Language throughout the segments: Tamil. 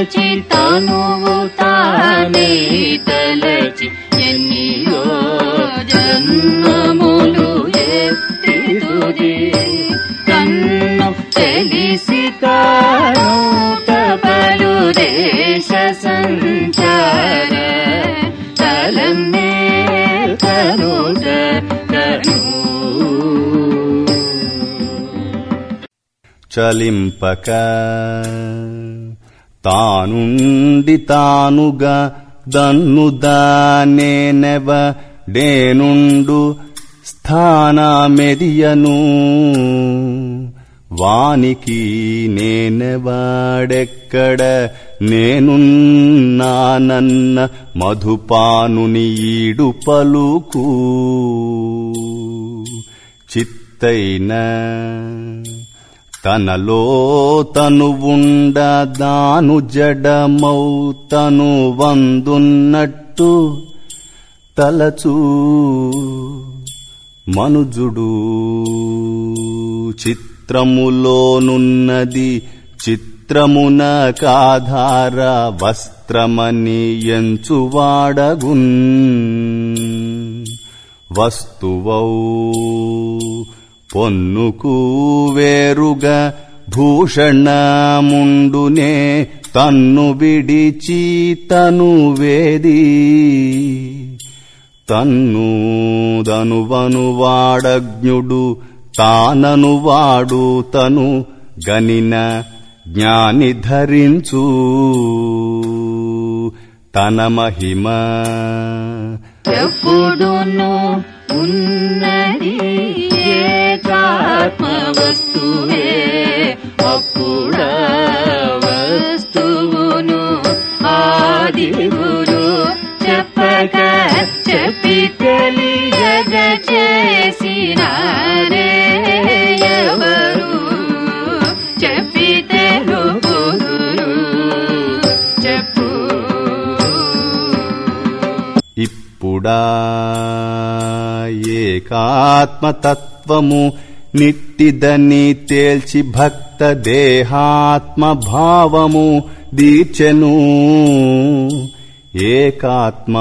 తలచి తనువు తానే తలచి ఎన్నియో జన్మములు ఎత్తి తుది కన్ను తెలిసి తాను తపలు దేశ సంచార తలమే కనుట కను చలింపక తానుండి తానుగా దన్నుదానేనెవ డేనుండు స్థానమెదియను వానికి నేనెవాడెక్కడ నేనున్నానన్న మధుపానుని ఈడు పలుకు చిత్తైన తనలో తను ఉండ దాను జడమౌ తను వందున్నట్టు తలచూ మనుజుడు చిత్రములోనున్నది చిత్రమున కాధార వస్త్రమని ఎంచువాడగున్ వస్తువౌ పొన్నుకు వేరుగా భూషణముండునే తన్ను విడిచి తను వేది తన్ను దనువను వాడజ్ఞుడు తానను వాడు తను గనిన జ్ఞాని ధరించు తన మహిమ ఎప్పుడును ఉన్నది ఏకాత్మ వస్తువే అప్పుడ వస్తువును ఆదిగురు చెప్పక చెప్పి తెలియగ చేసినారే ఎవరు చెప్పి తెలుపుదురు చెప్పు ఇప్పుడా ఏకాత్మతత్వము నిట్టిదని తేల్చి భక్త దేహాత్మ భావము దీర్చెను ఏకాత్మ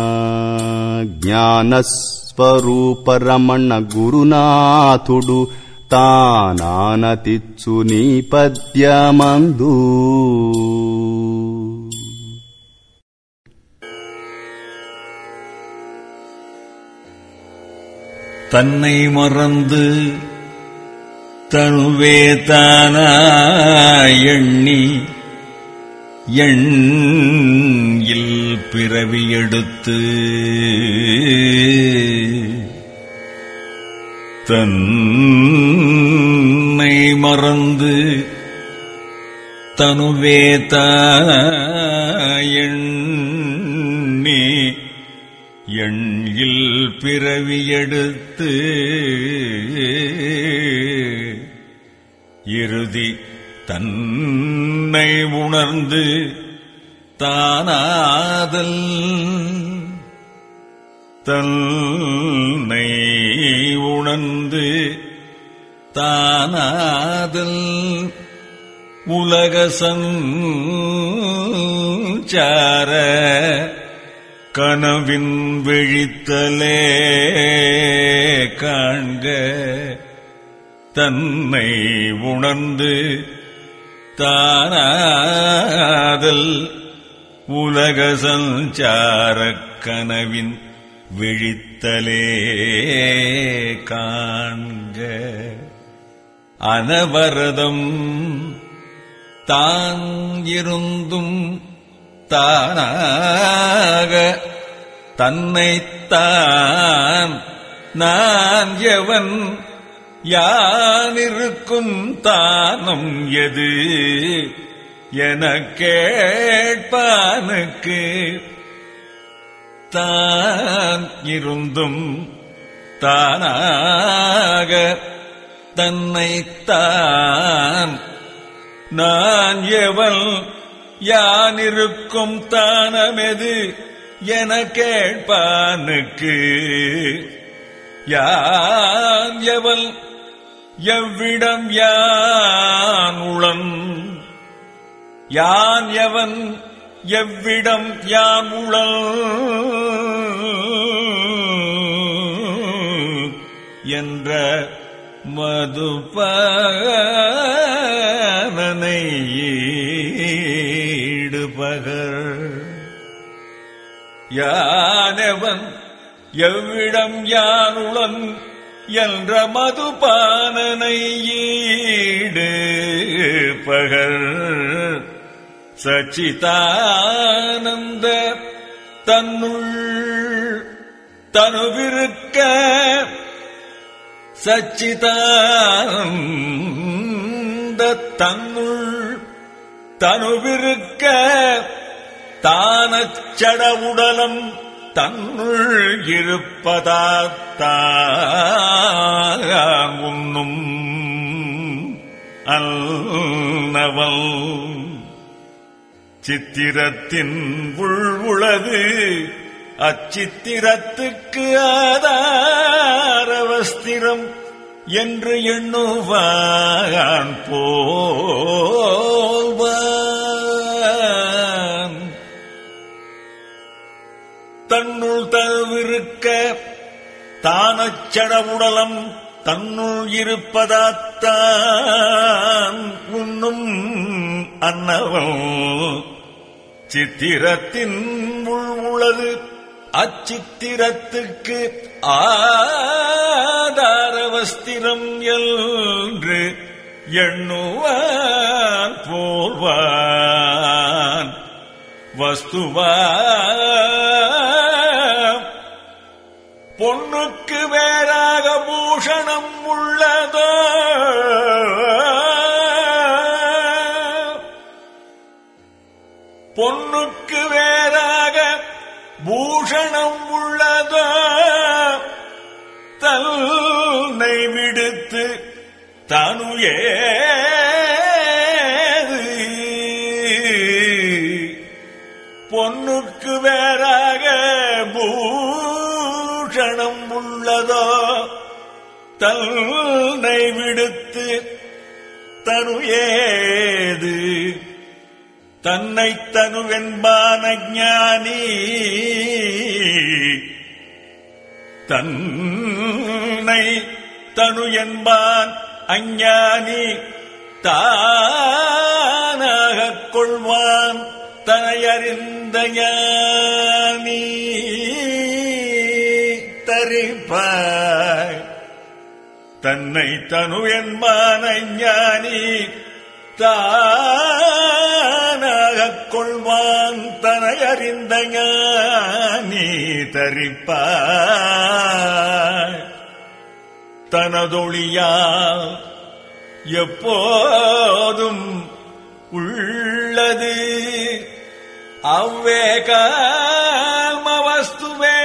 జ్ఞానస్వరూపరమణ గురునాథుడు తానానతిచ్చు నీ పద్యమందు தன்னை மறந்து தனுவே தானாய் எண்ணி எண்ணில் பிறவி எடுத்து தன்னை மறந்து தனுவே தாய் எண்ணி எண்ணில் பிறவி எடுத்து இறுதி தன்னை உணர்ந்து தானாதல் தன்னை உணர்ந்து தானாதல் உலக சஞ்சார கனவின் விழித்தலே காண்க தன்னை உணர்ந்து தானாதல் உலக சஞ்சார கனவின் விழித்தலே காண்க அனவரதம் தான் இருந்தும் தானாக தன்னைத்தான் நான் எவன் யானிருக்கும் தானம் எது என கேட்பானுக்கு தான் இருந்தும் தானாக தன்னைத்தான் நான் எவன் யானிருக்கும் தானமெது என கேட்பானுக்கு யான் எவன் எவ்விடம் யான் உளன் யான் எவன் எவ்விடம் யான் உழல் என்ற மதுபானனை ஈடுபகர் யானவன் எவ்விடம் யானுளன் என்ற மதுபானனை ஈடு பகர் சச்சிதானந்த தன்னுள் தனுவிருக்க சச்சிதானந்த தன்னுள் தனுவிருக்க தானச்சட உடலம் தன்னுள் இருப்பதாத்தான் உண்ணும் அல்லவல் சித்திரத்தின் உள் உளது அச்சித்திரத்துக்கு ஆதாரவஸ்திரம் என்று எண்ணுவான் போல்வான் தன்னுள் தருவிருக்க தானச்சடவுடலம் தன்னுள் இருப்பதாத்தான் உண்ணும் அன்னவன் சித்திரத்தின் உள் உளது அச்சித்திரத்துக்கு ஆதாரவஸ்திரம் என்று எண்ணுவான் போல்வான் வஸ்துவா பொன்னுக்கு வேறாக பூஷணம் உள்ளதோ பொன்னுக்கு வேறாக பூஷணம் உள்ளதோ தன்னை விடுத்து தனு பொன்னுக்கு வேறாக பூஷணம் உள்ளதோ தன்னை விடுத்து தனு ஏது தன்னை தனுவென்பான ஞானி தன்னை தனு என்பான் அஞ்ஞானி தானாகக் கொள்வான் தனையறிந்த ஞானி தரிப்பாய் தன்னை தனு என்பான ஞானி தானாகக் கொள்வான் தனையறிந்த ஞானி தரிப்பாய் தனதொழியால் எப்போதும் உள்ளது அவ்வேகாமவஸ்துவே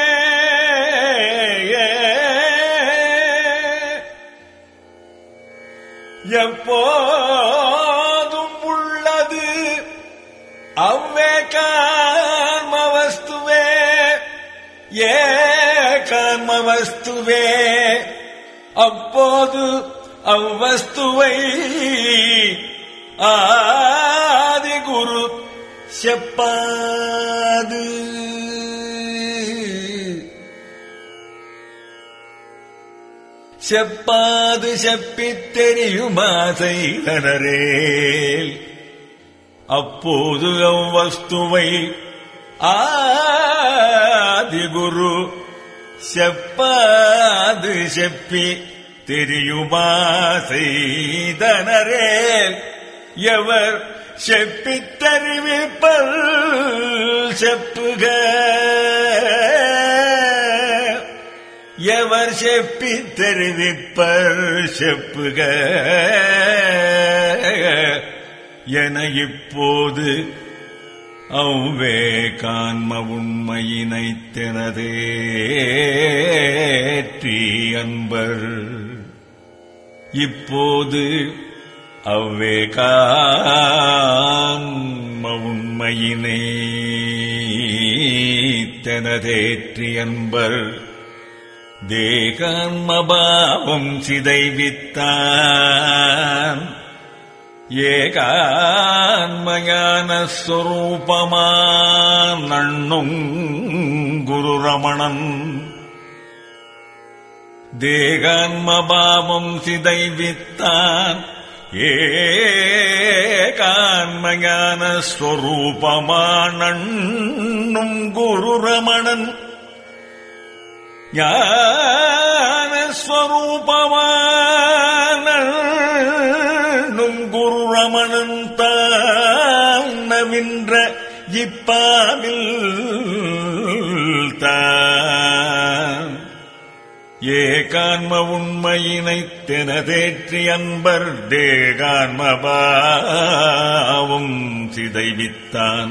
எப்போதும் உள்ளது அவ்வேகாமவஸ்துவே ஏ காமவஸ்துவே அப்போது அவ்வஸ்துவை ஆதி குரு செப்பாது செப்பாது செப்பித் தெரியுமா செய்தனரே அப்போது அவ்வஸ்துவை ஆதிகுரு செப்பாது செப்பி தெரியுமா செய்தனரே எவர் செப்பித் தெரிவிப்பல் செப்புக எவர் செப்பித் தெரிவிப்பர் செப்புக என இப்போது அவ்வே காண்ம உண்மையினை தினதேற்றி அன்பர் இப்போது அவ்வே காண்ம உண்மையினை தெனதேற்றி அன்பர் தேகான்மபாவம் சிதைவித்தான் ஏகான்மயான ஸ்வரூபமானண்ணும் குரு ரமணன் தேகான்மபாவம் சிதைவித்தான் ஏகான்மயான ஸ்வரூபமானண்ணும் குரு ரமணன் ஞானஸ்வரூபமானும் குரு ரமணன் தானவின்ற இப்பாவில் தான் ஏகான்ம உண்மையினை தெனதேற்றி அன்பர் தேகான்மபாவும் சிதைவித்தான்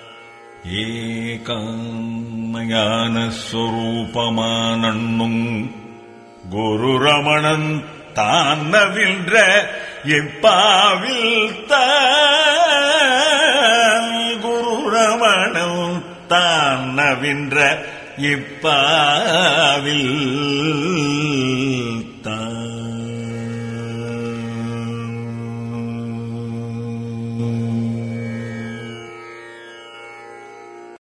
ஏகான்மயான ஸ்வரூபமானண்ணும் குரு ரமணன் தானவின்ற எப்பாவில் தான் குரு ரமணன் தானவின்ற இப்பாவில்